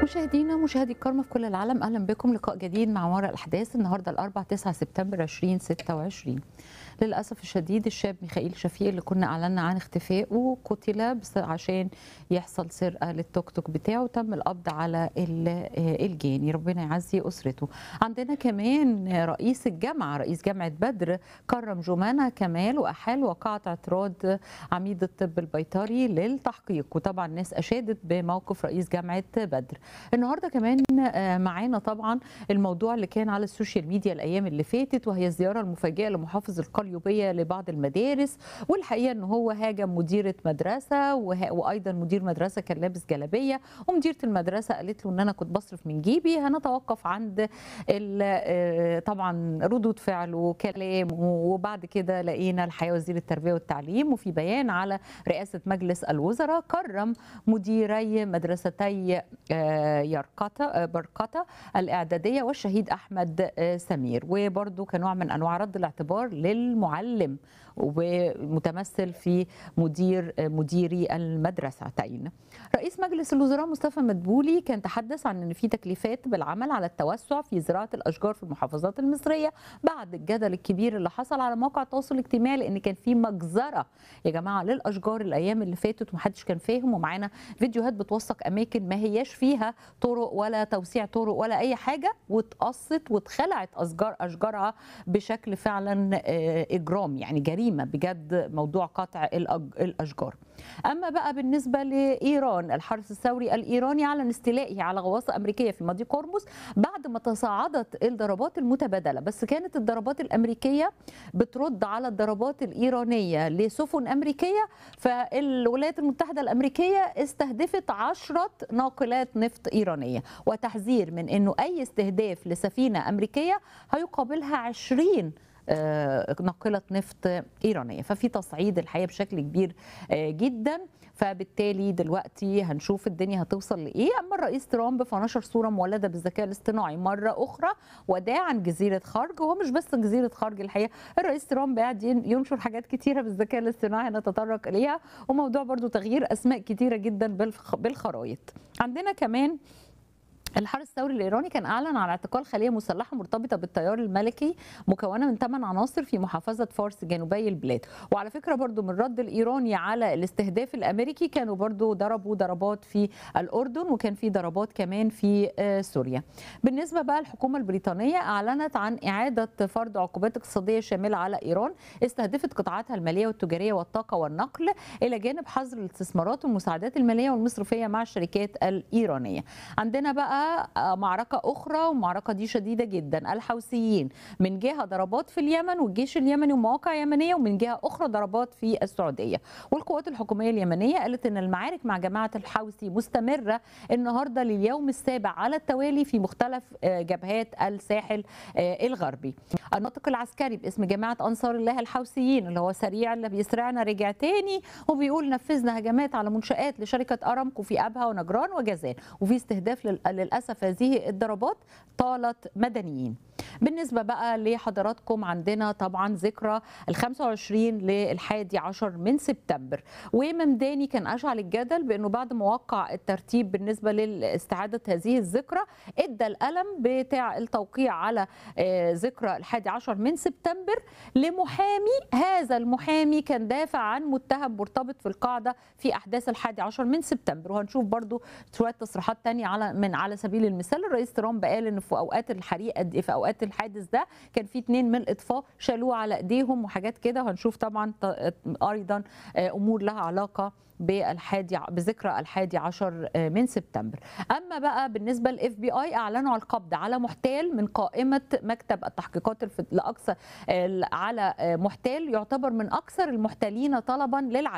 مشاهدينا مشاهدي الكرامة في كل العالم أهلا بكم لقاء جديد مع وراء الأحداث النهاردة الأربع 9 سبتمبر 2026 للأسف الشديد الشاب ميخائيل شفيق اللي كنا أعلنا عن اختفائه قتل بس عشان يحصل سرقة للتوك توك بتاعه تم القبض على ال- الجاني ربنا يعزي أسرته عندنا كمان رئيس الجامعة رئيس جامعة بدر كرم جمانة كمال وأحال وقعة اعتراض عميد الطب البيطري للتحقيق وطبعا الناس أشادت بموقف رئيس جامعة بدر النهارده كمان آه، معانا طبعا الموضوع اللي كان على السوشيال ميديا الايام اللي فاتت وهي الزياره المفاجئه لمحافظ القليوبيه لبعض المدارس والحقيقه ان هو هاجم مديره مدرسه وه- وايضا مدير مدرسه كان لابس جلابيه ومديره المدرسه قالت له ان انا كنت بصرف من جيبي هنتوقف عند ال- آه، طبعا ردود فعل وكلام وبعد كده لقينا الحقيقه وزير التربيه والتعليم وفي بيان على رئاسه مجلس الوزراء كرم مديري مدرستي آه، يرقطة آه، برقطة الإعدادية والشهيد أحمد آه، سمير وبرضو كنوع من أنواع رد الاعتبار للمعلم ومتمثل في مدير آه، مديري المدرستين رئيس مجلس الوزراء مصطفى مدبولي كان تحدث عن ان في تكليفات بالعمل على التوسع في زراعه الاشجار في المحافظات المصريه بعد الجدل الكبير اللي حصل على مواقع التواصل الاجتماعي لان كان في مجزره يا جماعه للاشجار الايام اللي فاتت ومحدش كان فاهم ومعانا فيديوهات بتوثق اماكن ما هياش فيها طرق ولا توسيع طرق ولا اي حاجه واتقصت واتخلعت اشجار اشجارها بشكل فعلا آه، اجرام يعني جريمه بجد موضوع قطع الأج- الاشجار اما بقى بالنسبه لايران الحرس الثوري الايراني اعلن استيلائه على غواصه امريكيه في مضيق هرمز بعد ما تصاعدت الضربات المتبادله بس كانت الضربات الامريكيه بترد على الضربات الايرانيه لسفن امريكيه فالولايات المتحده الامريكيه استهدفت عشرة ناقلات نفط ايرانيه وتحذير من انه اي استهداف لسفينه امريكيه هيقابلها 20 آه، ناقله نفط ايرانيه ففي تصعيد الحقيقه بشكل كبير آه، جدا فبالتالي دلوقتي هنشوف الدنيا هتوصل لايه اما الرئيس ترامب فنشر صوره مولده بالذكاء الاصطناعي مره اخرى وداعا جزيره خرج وهو مش بس جزيره خرج الحقيقه الرئيس ترامب قاعد ين- ينشر حاجات كتيره بالذكاء الاصطناعي هنتطرق اليها وموضوع برضو تغيير اسماء كتيره جدا بالخ- بالخرايط عندنا كمان الحرس الثوري الايراني كان اعلن عن اعتقال خليه مسلحه مرتبطه بالتيار الملكي مكونه من ثمان عناصر في محافظه فارس جنوبي البلاد وعلى فكره برضو من رد الايراني على الاستهداف الامريكي كانوا برضو ضربوا ضربات في الاردن وكان في ضربات كمان في آه، سوريا بالنسبه بقى الحكومه البريطانيه اعلنت عن اعاده فرض عقوبات اقتصاديه شامله على ايران استهدفت قطاعاتها الماليه والتجاريه والطاقه والنقل الى جانب حظر الاستثمارات والمساعدات الماليه والمصرفيه مع الشركات الايرانيه عندنا بقى آه، معركة أخرى والمعركة دي شديدة جدا الحوثيين من جهة ضربات في اليمن والجيش اليمني ومواقع يمنية ومن جهة أخرى ضربات في السعودية والقوات الحكومية اليمنية قالت أن المعارك مع جماعة الحوثي مستمرة النهاردة لليوم السابع على التوالي في مختلف آه، جبهات الساحل آه، الغربي الناطق العسكري باسم جماعة أنصار الله الحوثيين اللي هو سريع اللي بيسرعنا رجع تاني وبيقول نفذنا هجمات على منشآت لشركة أرامكو في أبها ونجران وجازان وفي استهداف لل- للأسف هذه الضربات طالت مدنيين بالنسبة بقى لحضراتكم عندنا طبعا ذكرى ال 25 للحادي عشر من سبتمبر وممداني كان أشعل الجدل بأنه بعد ما وقع الترتيب بالنسبة لاستعادة هذه الذكرى ادى القلم بتاع التوقيع على آه، ذكرى الحادي عشر من سبتمبر لمحامي هذا المحامي كان دافع عن متهم مرتبط في القاعدة في أحداث الحادي عشر من سبتمبر وهنشوف برضو شوية تصريحات تانية على من على سبيل المثال الرئيس ترامب قال ان في اوقات الحريقه دي في اوقات الحادث ده كان في اتنين من الاطفاء شالوه على ايديهم وحاجات كده وهنشوف طبعا ط- ايضا آه، امور لها علاقه بالحادي بذكرى الحادي عشر آه، من سبتمبر اما بقى بالنسبه للاف بي اي اعلنوا على القبض على محتال من قائمه مكتب التحقيقات الف- لاقصى آه، على آه، محتال يعتبر من اكثر المحتالين طلبا للعداله